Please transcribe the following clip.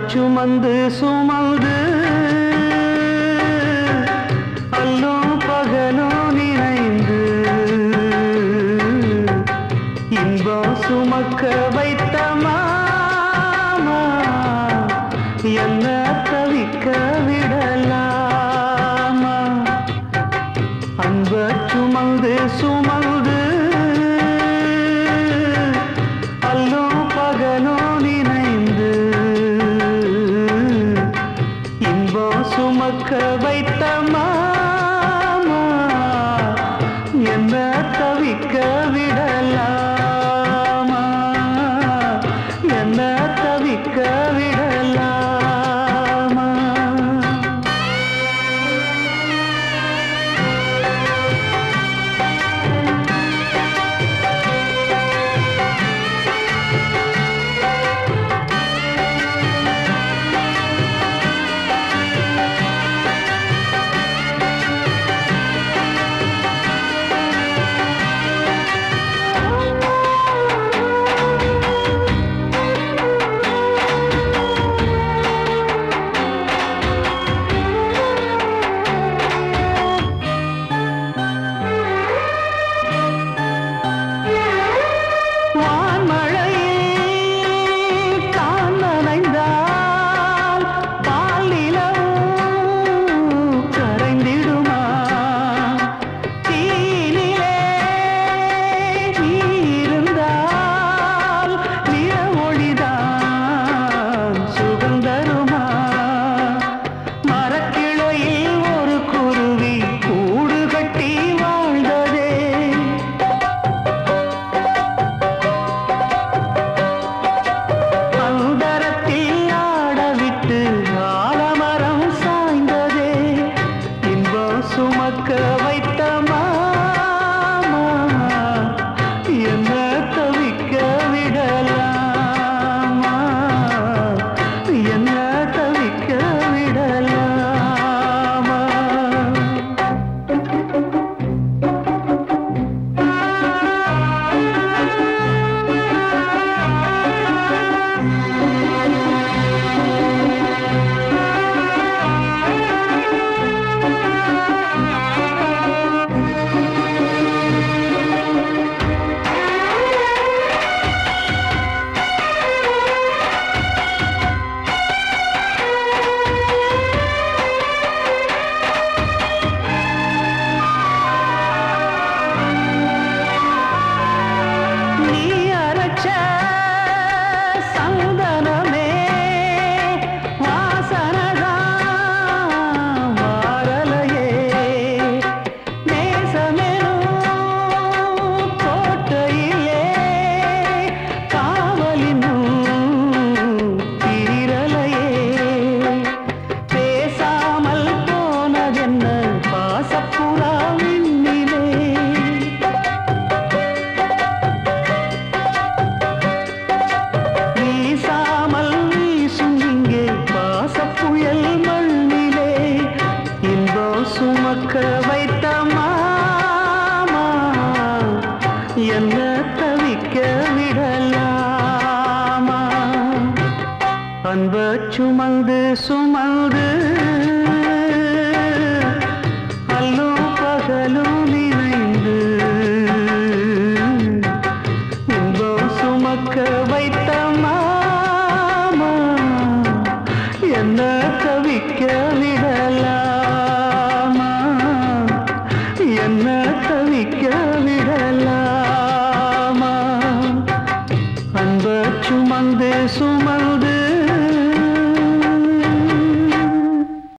சுமந்து சுமந்து அல்லும் பகலும் நினைந்து இன்பம் சுமக்க வைத்த மாமா என்ன தவிக்க விடலாமா அன்ப சுமந்து சுமந்து அல்லும் பகலும் நினைந்து இன்பம் சுமக்க வைத்த மாமா என்ன தவிக்க விடலாமா என்ன தவிக்க விடலாமா வான்மழையில் தான் நனைந்தால் பால் நிலவும் கரைந்திடுமா தீயினிலே நீ இருந்தால் நிற ஒளிதான் சுகந்தருமா மரக்கிளையில் ஒரு குருவி கூடு கட்டி வாழ்ந்ததே அந்தரத்தில் ஆடவிட்டு ஆலமரம் சாய்ந்ததே இன்பம் சுமக்க வைத்த மாமா என்ன தவிக்க விடலாமா என்ன தவிக்க விடலாமா நீ அரைச்ச சந்தனமே வாசனதான் வாரலையே நேசமெனும் கோட்டையிலே காவலினும் தீரலையே பேசாமல் போனதென்ன பாசப்புறா விண்ணிலே வீசாமல் வீசும் இங்கே பாசப்புயல் மண்ணிலே இன்பம் சுமக்க வைத்த மாமா என்ன தவிக்க விடலாமா அன்ப சுமந்து சுமந்து அல்லும் பகலும் நினைந்து இன்பம் சுமக்க வைத்த மாமா என்ன தவிக்க விடலாமா என்ன தவிக்க விடலாமா